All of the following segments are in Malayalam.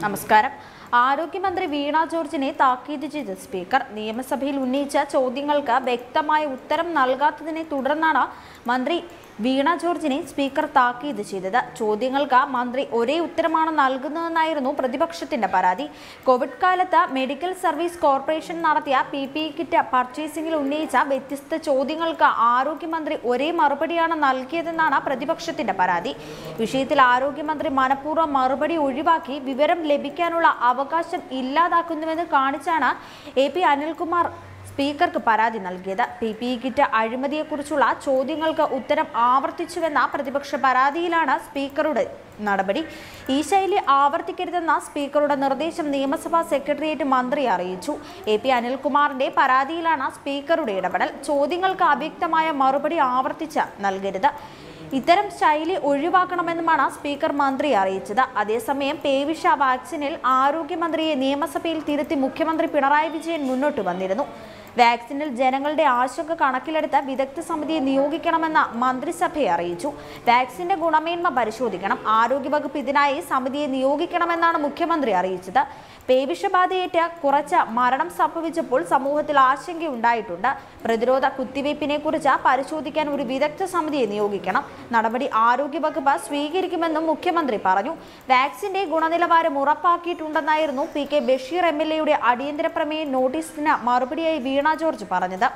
നമസ്കാരം ആരോഗ്യമന്ത്രി വീണ ജോർജിനെ താക്കീത് ചെയ്ത് സ്പീക്കർ നിയമസഭയിൽ ഉന്നയിച്ച ചോദ്യങ്ങൾക്ക് വ്യക്തമായ ഉത്തരം നൽകാത്തതിനെ തുടർന്നാണ് മന്ത്രി വീണ ജോർജിനെ സ്പീക്കർ താക്കീത് ചെയ്തത് ചോദ്യങ്ങൾക്ക് മന്ത്രി ഒരേ ഉത്തരമാണ് നൽകുന്നതെന്നായിരുന്നു പ്രതിപക്ഷത്തിന്റെ പരാതി കോവിഡ് കാലത്ത് മെഡിക്കൽ സർവീസ് കോർപ്പറേഷൻ നടത്തിയ പി പി ഇ കിറ്റ് പർച്ചേസിംഗിൽ ഉന്നയിച്ച വ്യത്യസ്ത ചോദ്യങ്ങൾക്ക് ആരോഗ്യമന്ത്രി ഒരേ മറുപടിയാണ് നൽകിയതെന്നാണ് പ്രതിപക്ഷത്തിന്റെ പരാതി വിഷയത്തിൽ ആരോഗ്യമന്ത്രി മനഃപൂർവ്വം മറുപടി ഒഴിവാക്കി വിവരം ലഭിക്കാനുള്ള അവകാശം ഇല്ലാതാക്കുന്നുവെന്ന് കാണിച്ചാണ് എ പി അനിൽകുമാർ സ്പീക്കർക്ക് പരാതി നൽകിയത് പി പി ഇ കിറ്റ് അഴിമതിയെക്കുറിച്ചുള്ള ചോദ്യങ്ങൾക്ക് ഉത്തരം ആവർത്തിച്ചുവെന്ന പ്രതിപക്ഷ പരാതിയിലാണ് സ്പീക്കറുടെ നടപടി ഈ ശൈലി ആവർത്തിക്കരുതെന്ന സ്പീക്കറുടെ നിർദ്ദേശം നിയമസഭാ സെക്രട്ടേറിയറ്റ് മന്ത്രി അറിയിച്ചു എ പി അനിൽകുമാറിന്റെ പരാതിയിലാണ് സ്പീക്കറുടെ ഇടപെടൽ ചോദ്യങ്ങൾക്ക് അവ്യക്തമായ മറുപടി ആവർത്തിച്ച് നൽകരുത് ഇത്തരം ശൈലി ഒഴിവാക്കണമെന്നുമാണ് സ്പീക്കർ മന്ത്രി അറിയിച്ചത് അതേസമയം പേവിഷ വാക്സിനിൽ ആരോഗ്യമന്ത്രിയെ നിയമസഭയിൽ തിരുത്തി മുഖ്യമന്ത്രി പിണറായി വിജയൻ മുന്നോട്ട് വന്നിരുന്നു വാക്സിനിൽ ജനങ്ങളുടെ ആശങ്ക കണക്കിലെടുത്ത് വിദഗ്ധ സമിതിയെ നിയോഗിക്കണമെന്ന് മന്ത്രിസഭയെ അറിയിച്ചു വാക്സിന്റെ ഗുണമേന്മ പരിശോധിക്കണം ആരോഗ്യവകുപ്പ് ഇതിനായി സമിതിയെ നിയോഗിക്കണമെന്നാണ് മുഖ്യമന്ത്രി അറിയിച്ചത് പേവിഷബാധയേറ്റ് കുറച്ച് മരണം സംഭവിച്ചപ്പോൾ സമൂഹത്തിൽ ആശങ്കയുണ്ടായിട്ടുണ്ട് പ്രതിരോധ കുത്തിവയ്പ്പിനെ കുറിച്ച് പരിശോധിക്കാൻ ഒരു വിദഗ്ധ സമിതിയെ നിയോഗിക്കണം നടപടി ആരോഗ്യവകുപ്പ് സ്വീകരിക്കുമെന്നും മുഖ്യമന്ത്രി പറഞ്ഞു വാക്സിന്റെ ഗുണനിലവാരം ഉറപ്പാക്കിയിട്ടുണ്ടെന്നായിരുന്നു P K Basheer M L എയുടെ അടിയന്തര പ്രമേയ നോട്ടീസിന് മറുപടിയായി വീണ ജോർജ് പറഞ്ഞത്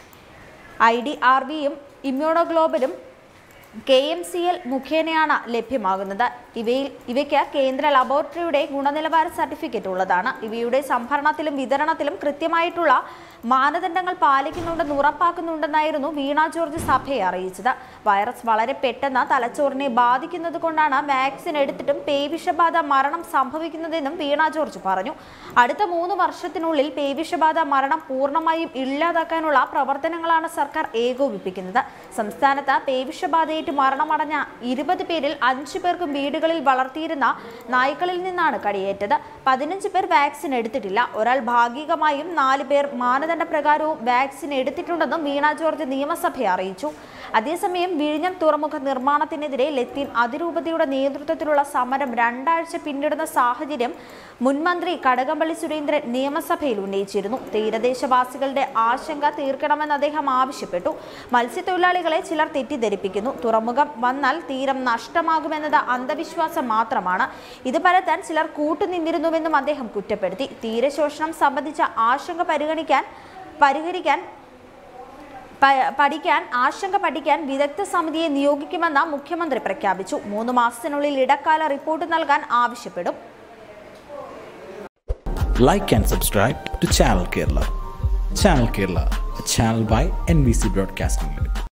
ഐ ഡി ആർ വിയും ഇമ്മ്യൂണോഗ്ലോബലും കെ എം സി എൽ മുഖേനയാണ് ലഭ്യമാകുന്നത് ഇവയിൽ ഇവയ്ക്ക് കേന്ദ്ര ലബോറട്ടറിയുടെ ഗുണനിലവാര സർട്ടിഫിക്കറ്റ് ഉള്ളതാണ് ഇവയുടെ സംഭരണത്തിലും വിതരണത്തിലും കൃത്യമായിട്ടുള്ള മാനദണ്ഡങ്ങൾ പാലിക്കുന്നുണ്ടെന്ന് ഉറപ്പാക്കുന്നുണ്ടെന്നായിരുന്നു വീണ ജോർജ് സഭയെ അറിയിച്ചത് വൈറസ് വളരെ പെട്ടെന്ന് തലച്ചോറിനെ ബാധിക്കുന്നത് കൊണ്ടാണ് വാക്സിൻ എടുത്തിട്ടും പേവിഷബാധ മരണം സംഭവിക്കുന്നതെന്നും വീണ ജോർജ് പറഞ്ഞു അടുത്ത മൂന്ന് വർഷത്തിനുള്ളിൽ പേവിഷബാധ മരണം പൂർണ്ണമായും ഇല്ലാതാക്കാനുള്ള പ്രവർത്തനങ്ങളാണ് സർക്കാർ ഏകോപിപ്പിക്കുന്നത് സംസ്ഥാനത്ത് പേവിഷബാധയേറ്റ് മരണമടഞ്ഞ ഇരുപത് പേരിൽ അഞ്ചു പേർക്കും വീടുകളിൽ വളർത്തിയിരുന്ന നായ്ക്കളിൽ നിന്നാണ് കടിയേറ്റത് പതിനഞ്ച് പേർ വാക്സിൻ എടുത്തിട്ടില്ല ഒരാൾ ഭാഗികമായും നാല് പേർ മാനദണ്ഡ പ്രകാരവും വാക്സിൻ എടുത്തിട്ടുണ്ടെന്നും വീണ ജോർജ് നിയമസഭയെ അറിയിച്ചു അതേസമയം വിഴിഞ്ഞം തുറമുഖ നിർമ്മാണത്തിനെതിരെ ലത്തീൻ അതിരൂപതയുടെ നേതൃത്വത്തിലുള്ള സമരം രണ്ടാഴ്ച പിന്നിടുന്ന സാഹചര്യം മുൻമന്ത്രി കടകംപള്ളി സുരേന്ദ്രൻ നിയമസഭയിൽ ഉന്നയിച്ചിരുന്നു തീരദേശവാസികളുടെ ആശങ്ക തീർക്കണമെന്ന് അദ്ദേഹം ആവശ്യപ്പെട്ടു മത്സ്യത്തൊഴിലാളികളെ ചിലർ തെറ്റിദ്ധരിപ്പിക്കുന്നു തുറമുഖം വന്നാൽ തീരം നഷ്ടമാകുമെന്നത് അന്ധവിശ്വാസം മാത്രമാണ് ഇത് പരത്താൻ ചിലർ കൂട്ടുനിന്നിരുന്നുവെന്നും അദ്ദേഹം കുറ്റപ്പെടുത്തി തീരശോഷണം സംബന്ധിച്ച ആശങ്ക പരിഗണിക്കാൻ പരിഹരിക്കാൻ പ- പഠിക്കാൻ ആശങ്ക പഠിക്കാൻ വിദഗ്ധ സമിതിയെ നിയോഗിക്കുമെന്ന് മുഖ്യമന്ത്രി പ്രഖ്യാപിച്ചു മൂന്ന് മാസത്തിനുള്ളിൽ ഇടക്കാല റിപ്പോർട്ട് നൽകാൻ ആവശ്യപ്പെടും like and subscribe to Channel Kerala. Channel Kerala, a channel by NBC Broadcasting Limited.